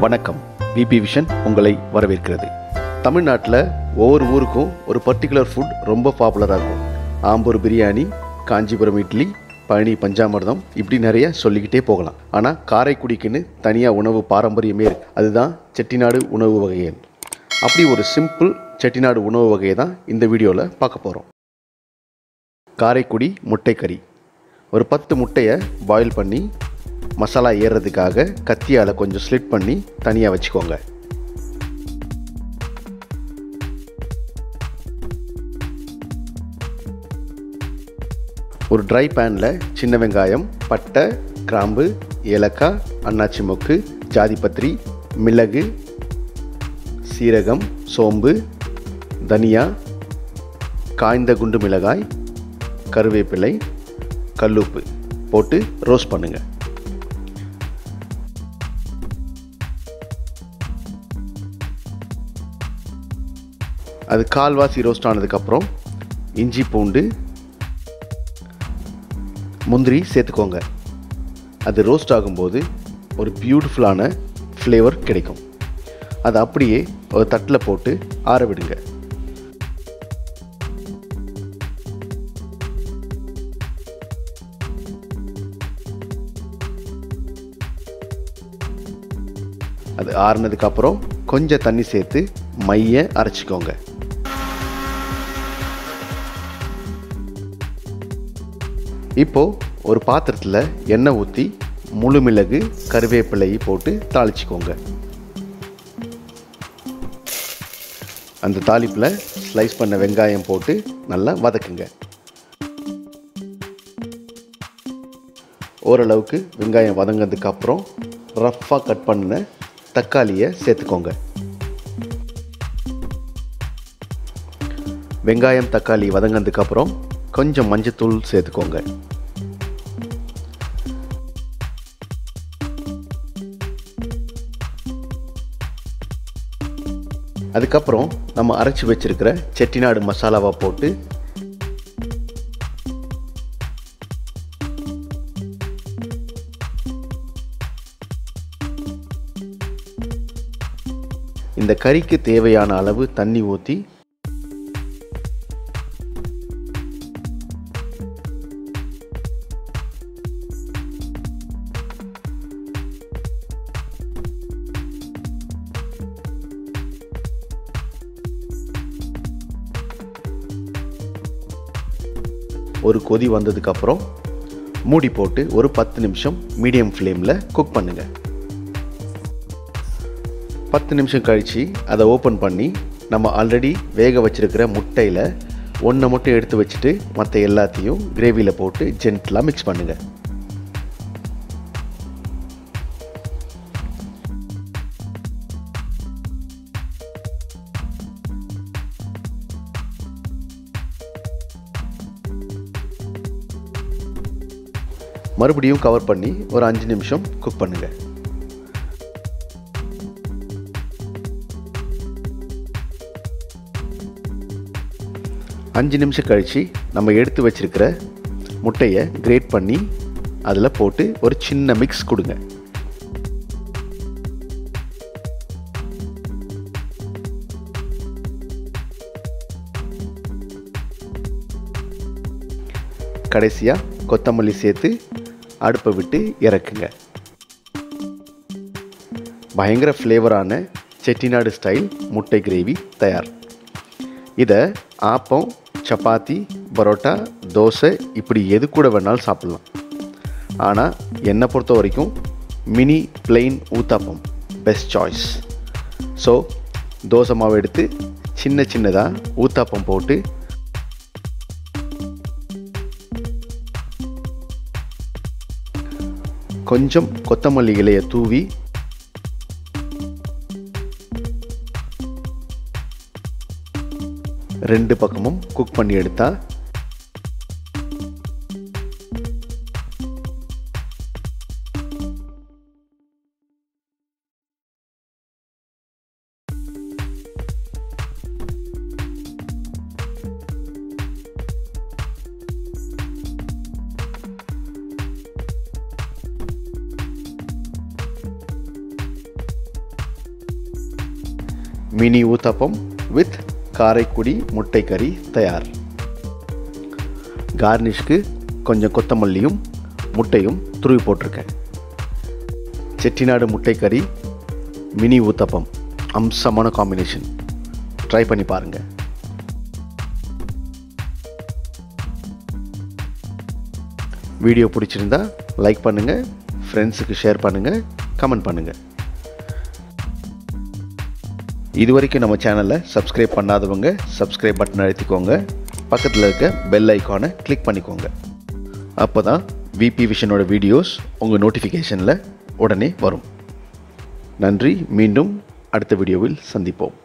வணக்கம் BP vision உங்களை வரவேற்கிறது தமிழ்நாட்டில் ஒவ்வொரு ஊருக்கும் ஒரு பர்டிகுலர் ஃபுட் ரொம்ப பாப்புலராக இருக்கும் ஆம்பூர் பிரியாணி காஞ்சிபுரம் இட்லி பழனி பஞ்சாமிர்தம் இப்படி நிறைய சொல்லிக்கிட்டே போகலாம் ஆனால் காரைக்குடிக்குன்னு தனியாக உணவு பாரம்பரியமே இருக்கு அதுதான் செட்டிநாடு உணவு வகைகள் அப்படி ஒரு சிம்பிள் செட்டிநாடு உணவு வகையை தான் இந்த வீடியோவில் பார்க்க போகிறோம் காரைக்குடி முட்டைக்கறி ஒரு பத்து முட்டையை பாயில் பண்ணி மசாலா ஏறுறதுக்காக கத்தியால் கொஞ்சம் ஸ்லிட் பண்ணி தனியாக வச்சுக்கோங்க ஒரு ட்ரை பேனில் சின்ன வெங்காயம் பட்டை கிராம்பு ஏலக்காய் அன்னாச்சி மொக்கு ஜாதிபத்திரி மிளகு சீரகம் சோம்பு தனியா காய்ந்த குண்டு மிளகாய் கருவேப்பிலை கல்லுப்பு போட்டு ரோஸ்ட் பண்ணுங்கள் அது கால்வாசி ரோஸ்ட் ஆனதுக்கப்புறம் இஞ்சி பூண்டு முந்திரி சேர்த்துக்கோங்க அது ரோஸ்ட் ஆகும்போது ஒரு பியூட்டிஃபுல்லான ஃப்ளேவர் கிடைக்கும் அதை அப்படியே ஒரு தட்டில் போட்டு ஆற விடுங்க அது ஆறுனதுக்கப்புறம் கொஞ்சம் தண்ணி சேர்த்து மைய அரைச்சிக்கோங்க இப்போ ஒரு பாத்திரத்தில் எண்ணெய் ஊற்றி முழு மிளகு கருவேப்பிலையை போட்டு தாளிச்சிக்கோங்க அந்த தாளிப்பில் ஸ்லைஸ் பண்ண வெங்காயம் போட்டு நல்லா வதக்குங்க ஓரளவுக்கு வெங்காயம் வதங்கினதுக்கு அப்புறம் ரஃப்பாக கட் பண்ண தக்காளியை சேர்த்துக்கோங்க வெங்காயம் தக்காளி வதங்கினதுக்கு அப்புறம் கொஞ்சம் மஞ்சத்தூள் சேர்த்துக்கோங்க அதுக்கப்புறம் நம்ம அரைச்சி வச்சிருக்கிற செட்டிநாடு மசாலாவை போட்டு இந்த கறிக்கு தேவையான அளவு தண்ணி ஊற்றி ஒரு கொதி வந்ததுக்கப்புறம் மூடி போட்டு ஒரு பத்து நிமிஷம் மீடியம் ஃப்ளேமில் குக் பண்ணுங்கள் பத்து நிமிஷம் கழித்து அதை ஓப்பன் பண்ணி நம்ம ஆல்ரெடி வேக வச்சுருக்கிற முட்டையில் ஒன்றை மட்டும் எடுத்து வச்சுட்டு மற்ற எல்லாத்தையும் கிரேவியில் போட்டு ஜென்டலாக மிக்ஸ் பண்ணுங்கள் மறுபடியும் கவர் பண்ணி ஒரு அஞ்சு நிமிஷம் குக் பண்ணுங்கள் அஞ்சு நிமிஷம் கழித்து நம்ம எடுத்து வச்சிருக்கிற முட்டையை கிரேட் பண்ணி அதில் போட்டு ஒரு சின்ன மிக்ஸ் கொடுங்க கடைசியாக கொத்தமல்லி சேர்த்து அடுப்பை விட்டு இறக்குங்க பயங்கர ஃப்ளேவரான செட்டிநாடு ஸ்டைல் முட்டை கிரேவி தயார் இதை ஆப்பம் சப்பாத்தி பரோட்டா தோசை இப்படி எது கூட வேணாலும் சாப்பிட்லாம் ஆனால் என்னை பொறுத்த வரைக்கும் mini plain uttapam best choice so dosa மாவு எடுத்து சின்ன சின்னதாக ஊத்தாப்பம் போட்டு கொஞ்சம் கொத்தமல்லி இலையை தூவி ரெண்டு பக்கமும் குக் பண்ணி எடுத்தா மினி ஊத்தப்பம் வித் காரைக்குடி முட்டை கறி தயார் கார்னிஷ்க்கு கொஞ்சம் கொத்தமல்லியும் முட்டையும் துருவி போட்டிருக்கேன் செட்டிநாடு முட்டை கறி மினி ஊத்தப்பம் அம்சமான காம்பினேஷன் ட்ரை பண்ணி பாருங்கள் வீடியோ பிடிச்சிருந்தா லைக் பண்ணுங்கள் ஃப்ரெண்ட்ஸுக்கு ஷேர் பண்ணுங்கள் கமெண்ட் பண்ணுங்கள் இது வரைக்கும் நம்ம சேனலை சப்ஸ்கிரைப் பண்ணாதவங்க சப்ஸ்கிரைப் பட்டன் அழுத்திக்கோங்க பக்கத்தில் இருக்க பெல் ஐக்கானை கிளிக் பண்ணிக்கோங்க அப்போ தான் விபி விஷனோட வீடியோஸ் உங்கள் நோட்டிஃபிகேஷனில் உடனே வரும் நன்றி மீண்டும் அடுத்த வீடியோவில் சந்திப்போம்